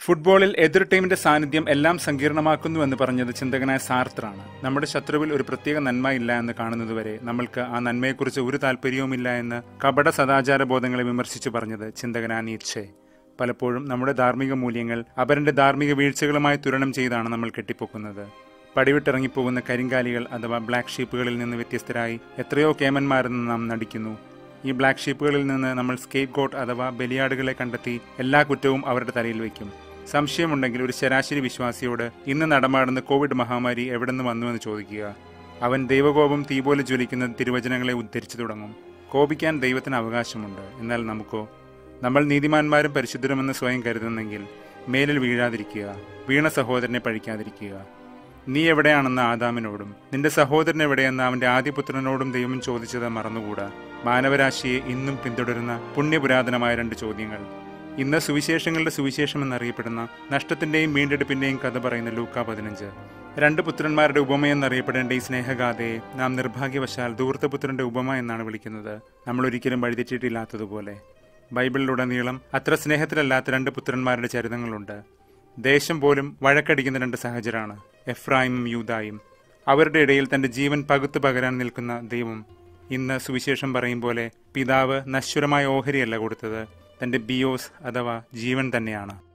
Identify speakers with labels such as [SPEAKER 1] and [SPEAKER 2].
[SPEAKER 1] ഫുട്ബോളിൽ എതിർ ടീമിന്റെ സാന്നിധ്യം എല്ലാം സങ്കീർണമാക്കുന്നു എന്ന് പറഞ്ഞത് ചിന്തകനായ സാർത്രാണ് നമ്മുടെ ശത്രുവിൽ ഒരു പ്രത്യേക നന്മ ഇല്ല എന്ന് കാണുന്നതുവരെ നമ്മൾക്ക് ആ നന്മയെക്കുറിച്ച് ഒരു താല്പര്യവുമില്ല എന്ന് കപട സദാചാര ബോധങ്ങളെ വിമർശിച്ചു പറഞ്ഞത് ചിന്തകനായ നീർച്ചെ പലപ്പോഴും നമ്മുടെ ധാർമ്മിക മൂല്യങ്ങൾ അവരുടെ ധാർമ്മിക വീഴ്ചകളുമായി തുലനം ചെയ്താണ് നമ്മൾ കെട്ടിപ്പൊക്കുന്നത് പടിവിട്ടിറങ്ങിപ്പോകുന്ന കരിങ്കാലികൾ അഥവാ ബ്ലാക്ക് ഷീപ്പുകളിൽ നിന്ന് വ്യത്യസ്തരായി എത്രയോ കേമന്മാരെന്ന് നാം നടിക്കുന്നു ഈ ബ്ലാക്ക് ഷീപ്പുകളിൽ നിന്ന് നമ്മൾ സ്കേപ്പ് ഗോട്ട് അഥവാ ബലിയാടുകളെ കണ്ടെത്തി എല്ലാ കുറ്റവും അവരുടെ തലയിൽ വയ്ക്കും സംശയമുണ്ടെങ്കിൽ ഒരു ശരാശരി വിശ്വാസിയോട് ഇന്ന് നടമാടുന്ന കോവിഡ് മഹാമാരി എവിടെ നിന്ന് വന്നുവെന്ന് ചോദിക്കുക അവൻ ദൈവകോപം തീ പോലെ ജ്വലിക്കുന്ന തിരുവചനങ്ങളെ ഉദ്ധരിച്ചു തുടങ്ങും കോപിക്കാൻ ദൈവത്തിന് അവകാശമുണ്ട് എന്നാൽ നമുക്കോ നമ്മൾ നീതിമാന്മാരും പരിശുദ്ധരുമെന്ന് സ്വയം കരുതുന്നെങ്കിൽ മേലിൽ വീഴാതിരിക്കുക വീണ സഹോദരനെ പഴിക്കാതിരിക്കുക നീ എവിടെയാണെന്ന് ആദാമിനോടും നിന്റെ സഹോദരൻ എവിടെയെന്ന് അവന്റെ ആദ്യപുത്രനോടും ദൈവം ചോദിച്ചത് മറന്നുകൂടാ മാനവരാശിയെ ഇന്നും പിന്തുടരുന്ന പുണ്യപുരാതനമായ രണ്ട് ചോദ്യങ്ങൾ ഇന്ന് സുവിശേഷങ്ങളുടെ സുവിശേഷം എന്നറിയപ്പെടുന്ന നഷ്ടത്തിന്റെയും വീണ്ടെടുപ്പിന്റെയും കഥ പറയുന്ന ലൂക്ക പതിനഞ്ച് രണ്ട് പുത്രന്മാരുടെ ഉപമയെന്നറിയപ്പെടേണ്ട ഈ സ്നേഹഗാഥയെ നാം നിർഭാഗ്യവശാൽ ധൂർത്തപുത്രന്റെ ഉപമ എന്നാണ് വിളിക്കുന്നത് നമ്മൾ ഒരിക്കലും വഴിതെറ്റിയിട്ടില്ലാത്തതുപോലെ ബൈബിളിലുടനീളം അത്ര സ്നേഹത്തിലല്ലാത്ത രണ്ട് പുത്രന്മാരുടെ ചരിതങ്ങളുണ്ട് ദേശം പോലും വഴക്കടിക്കുന്ന രണ്ട് സഹചരാണ് എഫ്രായിമും യൂതായും അവരുടെ ഇടയിൽ തന്റെ ജീവൻ പകുത്തു പകരാൻ നിൽക്കുന്ന ദൈവം ഇന്ന് സുവിശേഷം പറയും പോലെ പിതാവ് നശ്വരമായ ഓഹരിയല്ല കൊടുത്തത് തന്റെ ബിയോസ് അഥവാ ജീവൻ തന്നെയാണ്